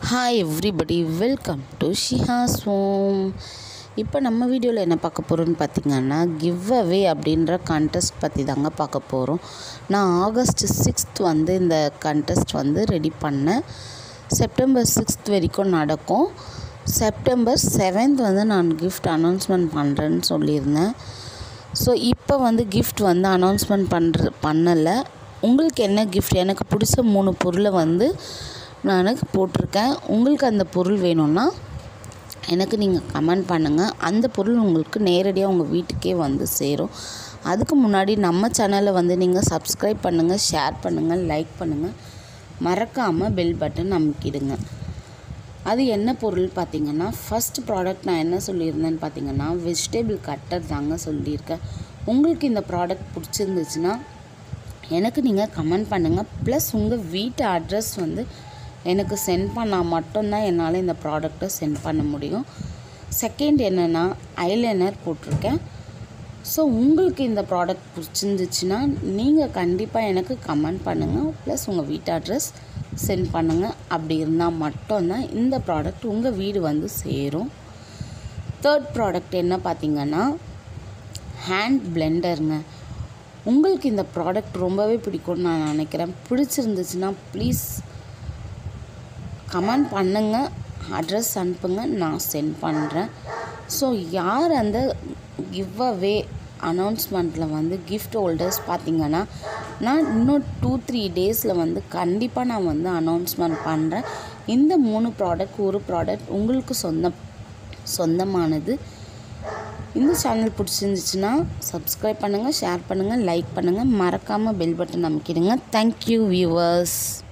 hi everybody welcome to Shihas home இப்போ நம்ம வீடியோவில் என்ன பார்க்க போகிறோம்னு பார்த்தீங்கன்னா கிவ் அவே அப்படின்ற கண்டெஸ்ட் பற்றி தாங்க பார்க்க போகிறோம் நான் ஆகஸ்ட் சிக்ஸ்த் வந்து இந்த கண்டெஸ்ட் வந்து ரெடி பண்ணேன் செப்டம்பர் சிக்ஸ்த் வரைக்கும் நடக்கும் செப்டம்பர் செவன்த் வந்து நான் கிஃப்ட் அனௌன்ஸ்மெண்ட் பண்ணுறேன்னு சொல்லியிருந்தேன் ஸோ இப்போ வந்து கிஃப்ட் வந்து அனௌன்ஸ்மெண்ட் பண்ணுற பண்ணலை உங்களுக்கு என்ன கிஃப்ட் எனக்கு பிடிச்ச மூணு பொருளை வந்து நான் போட்டிருக்கேன் உங்களுக்கு அந்த பொருள் வேணும்னா எனக்கு நீங்கள் கமெண்ட் பண்ணுங்கள் அந்த பொருள் உங்களுக்கு நேரடியாக உங்கள் வீட்டுக்கே வந்து சேரும் அதுக்கு முன்னாடி நம்ம சேனலை வந்து நீங்கள் சப்ஸ்கிரைப் பண்ணுங்கள் ஷேர் பண்ணுங்கள் லைக் பண்ணுங்கள் மறக்காமல் பெல் பட்டன் அமுக்கிடுங்க அது என்ன பொருள் பார்த்தீங்கன்னா ஃபஸ்ட் ப்ராடக்ட் நான் என்ன சொல்லியிருந்தேன்னு பார்த்தீங்கன்னா வெஜிடபிள் கட்டர் தாங்க சொல்லியிருக்கேன் உங்களுக்கு இந்த ப்ராடக்ட் பிடிச்சிருந்துச்சுன்னா எனக்கு நீங்கள் கமெண்ட் பண்ணுங்கள் ப்ளஸ் உங்கள் வீட்டு அட்ரஸ் வந்து எனக்கு சென்ட் பண்ணால் மட்டும்தான் என்னால் இந்த ப்ராடக்ட்டை சென்ட் பண்ண முடியும் செகண்ட் என்னென்னா ஐலைனர் போட்டிருக்கேன் ஸோ உங்களுக்கு இந்த ப்ராடக்ட் பிடிச்சிருந்துச்சுன்னா நீங்கள் கண்டிப்பாக எனக்கு கமெண்ட் பண்ணுங்கள் ப்ளஸ் உங்கள் வீட்டு அட்ரஸ் சென்ட் பண்ணுங்கள் அப்படி இருந்தால் மட்டும்தான் இந்த ப்ராடக்ட் உங்கள் வீடு வந்து சேரும் தேர்ட் ப்ராடக்ட் என்ன பார்த்தீங்கன்னா ஹேண்ட் பிளெண்டருங்க உங்களுக்கு இந்த ப்ராடக்ட் ரொம்பவே பிடிக்கும்னு நான் நினைக்கிறேன் பிடிச்சிருந்துச்சுன்னா ப்ளீஸ் கமெண்ட் பண்ணுங்கள் அட்ரஸ் அனுப்புங்க நான் சென்ட் பண்ணுறேன் ஸோ யார் அந்த கிவ் அவே அனௌன்ஸ்மெண்ட்டில் வந்து கிஃப்ட் ஹோல்டர்ஸ் பார்த்தீங்கன்னா நான் இன்னும் டூ த்ரீ டேஸில் வந்து கண்டிப்பாக நான் வந்து அனௌன்ஸ்மெண்ட் பண்ணுறேன் இந்த மூணு ப்ராடக்ட் ஒரு ப்ராடக்ட் உங்களுக்கு சொந்தம் சொந்தமானது இந்த சேனல் பிடிச்சிருந்துச்சுன்னா சப்ஸ்கிரைப் பண்ணுங்கள் ஷேர் பண்ணுங்கள் லைக் பண்ணுங்கள் மறக்காமல் பெல் பட்டன் அமைக்கிடுங்க தேங்க்யூ வியூவர்ஸ்